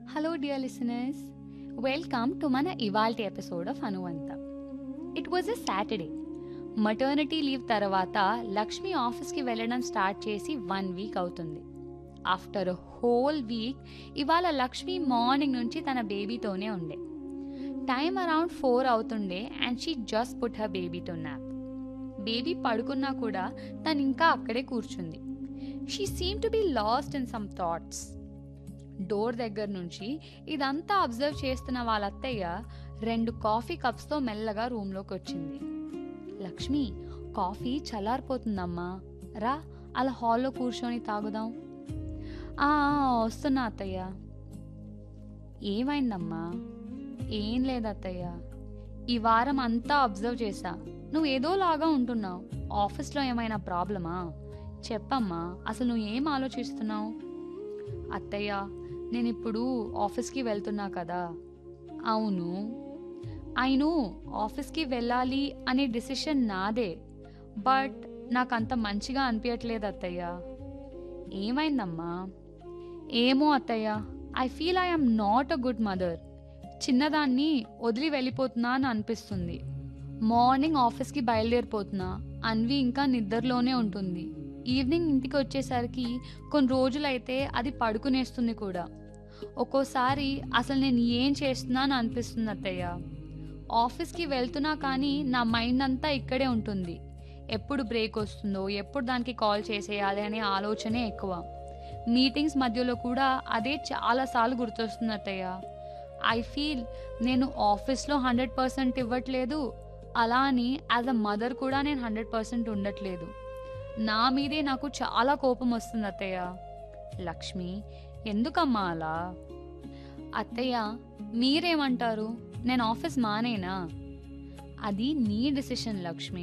hello dear listeners welcome to మన ఇవాల్టి episode of అనువంత it was a Saturday maternity leave తర్వాత లక్ష్మి ఆఫీస్కి వెళ్ళడం స్టార్ట్ చేసి వన్ వీక్ అవుతుంది ఆఫ్టర్ హోల్ వీక్ ఇవాళ లక్ష్మి మార్నింగ్ నుంచి తన బేబీతోనే ఉండే టైం అరౌండ్ ఫోర్ అవుతుండే and she just put her baby to nap baby పడుకున్నా కూడా తను ఇంకా అక్కడే కూర్చుంది she seem to be lost in some thoughts door దగ్గర నుంచి ఇదంతా అబ్జర్వ్ చేస్తున్న వాళ్ళ అత్తయ్య రెండు కాఫీ కప్స్తో మెల్లగా రూమ్లోకి వచ్చింది లక్ష్మి కాఫీ చల్లారిపోతుందమ్మా రా అలా హాల్లో కూర్చొని తాగుదాం "ఆ, ఆ, వస్తున్నా అత్తయ్య ఏమైందమ్మా ఏం లేదు అత్తయ్య ఈ వారం అంతా అబ్జర్వ్ చేశా నువ్వు ఏదోలాగా ఉంటున్నావు ఆఫీస్లో ఏమైనా ప్రాబ్లమా చెప్పమ్మా అసలు నువ్వు ఏం ఆలోచిస్తున్నావు అత్తయ్య నేను ఇప్పుడు ఆఫీస్కి వెళ్తున్నా కదా అవును అయిను ఆఫీస్కి వెళ్ళాలి అనే డిసిషన్ నాదే బట్ నాకు అంత మంచిగా అనిపించట్లేదు అత్తయ్య ఏమైందమ్మా ఏమో అత్తయ్య I feel I'm not a good mother చిన్నదాన్ని వదిలి వెళ్ళిపోతున్నా అని అనిపిస్తుంది మార్నింగ్ ఆఫీస్కి బయలుదేరిపోతున్నా అన్వి ఇంకా నిద్రలోనే ఉంటుంది ఈవినింగ్ ఇంటికి వచ్చేసరికి కొన్ని రోజులైతే అది పడుకునేస్తుంది కూడా ఒక్కోసారి అసలు నేను ఏం చేస్తున్నా అని అనిపిస్తుంది అత్తయ్య ఆఫీస్కి వెళ్తున్నా కానీ నా మైండ్ అంతా ఇక్కడే ఉంటుంది ఎప్పుడు బ్రేక్ వస్తుందో ఎప్పుడు దానికి కాల్ చేసేయాలి అనే ఆలోచనే ఎక్కువ మీటింగ్స్ మధ్యలో కూడా అదే చాలాసార్లు గుర్తొస్తుంది అత్తయ్య ఐ ఫీల్ నేను ఆఫీస్లో హండ్రెడ్ పర్సెంట్ ఇవ్వట్లేదు అలా అని యాజ్ అ మదర్ కూడా నేను హండ్రెడ్ పర్సెంట్ ఉండట్లేదు నా మీదే నాకు చాలా కోపం వస్తుంది అత్తయ్య లక్ష్మి ఎందుకమ్మా అలా అత్తయ్య మీరేమంటారు నేను ఆఫీస్ మానేనా అది నీ డిసిషన్ లక్ష్మి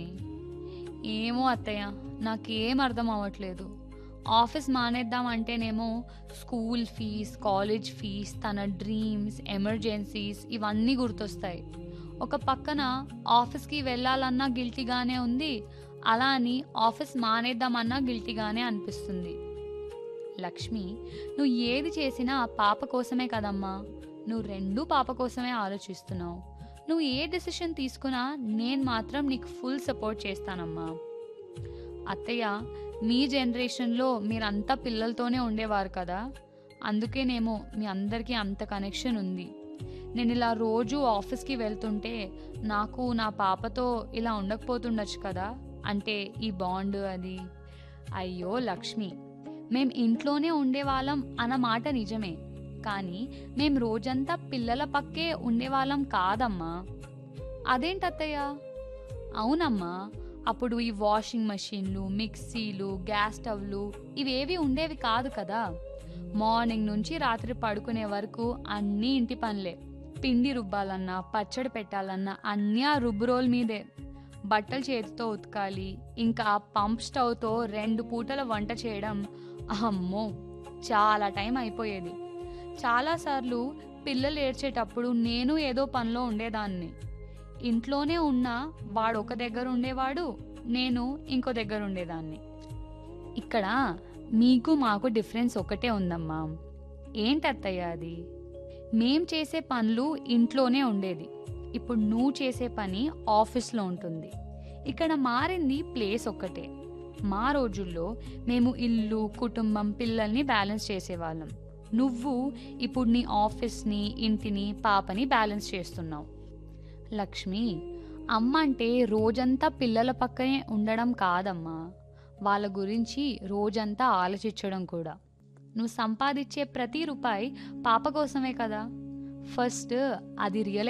ఏమో అత్తయ్య నాకేం అర్థం అవ్వట్లేదు ఆఫీస్ మానేద్దాం అంటేనేమో స్కూల్ ఫీజ్ కాలేజ్ ఫీజ్ తన డ్రీమ్స్ ఎమర్జెన్సీస్ ఇవన్నీ గుర్తొస్తాయి ఒక పక్కన ఆఫీస్కి వెళ్ళాలన్నా గిల్టీగానే ఉంది అలా అని ఆఫీస్ మానేద్దామన్నా గిల్టీగానే అనిపిస్తుంది లక్ష్మి నువ్వు ఏది చేసినా ఆ పాప కోసమే కదమ్మా నువ్వు రెండూ పాప కోసమే ఆలోచిస్తున్నావు నువ్వు ఏ డెసిషన్ తీసుకున్నా నేను మాత్రం నీకు ఫుల్ సపోర్ట్ చేస్తానమ్మా అత్తయ్య మీ జనరేషన్లో మీరంతా పిల్లలతోనే ఉండేవారు కదా అందుకేనేమో మీ అందరికీ అంత కనెక్షన్ ఉంది నేను ఇలా రోజు ఆఫీస్కి వెళ్తుంటే నాకు నా పాపతో ఇలా ఉండకపోతుండొచ్చు కదా అంటే ఈ బాండ్ అది అయ్యో లక్ష్మి మేం ఇంట్లోనే ఉండేవాళ్ళం అన్న మాట నిజమే కానీ మేం రోజంతా పిల్లల పక్కే ఉండేవాళ్ళం కాదమ్మా అదేంటత్తయ్య అవునమ్మా అప్పుడు ఈ వాషింగ్ మషిన్లు మిక్సీలు గ్యాస్ స్టవ్లు ఇవేవి ఉండేవి కాదు కదా మార్నింగ్ నుంచి రాత్రి పడుకునే వరకు అన్నీ ఇంటి పనులే పిండి రుబ్బాలన్నా పచ్చడి పెట్టాలన్నా అన్నీ ఆ రుబ్బురోల్ మీదే బట్టలు చేతితో ఉతకాలి ఇంకా ఆ పంప్ స్టవ్తో రెండు పూటల వంట చేయడం అమ్మో చాలా టైం అయిపోయేది చాలాసార్లు పిల్లలు ఏడ్చేటప్పుడు నేను ఏదో పనిలో ఉండేదాన్ని ఇంట్లోనే ఉన్నా వాడు ఒక దగ్గర ఉండేవాడు నేను ఇంకో దగ్గర ఉండేదాన్ని ఇక్కడ మీకు మాకు డిఫరెన్స్ ఒకటే ఉందమ్మా ఏంటత్తయ్య అది మేం చేసే పనులు ఇంట్లోనే ఉండేది ఇప్పుడు నువ్వు చేసే పని ఆఫీస్లో ఉంటుంది ఇక్కడ మారింది ప్లేస్ ఒక్కటే మా రోజుల్లో మేము ఇల్లు కుటుంబం పిల్లల్ని బ్యాలెన్స్ చేసేవాళ్ళం నువ్వు ఇప్పుడు నీ ఆఫీస్ని ఇంటిని పాపని బ్యాలెన్స్ చేస్తున్నావు లక్ష్మి అమ్మ అంటే రోజంతా పిల్లల పక్కనే ఉండడం కాదమ్మా వాళ్ళ గురించి రోజంతా ఆలోచించడం కూడా నువ్వు సంపాదించే ప్రతి రూపాయి పాప కోసమే కదా ఫస్ట్ అది రియలైజ్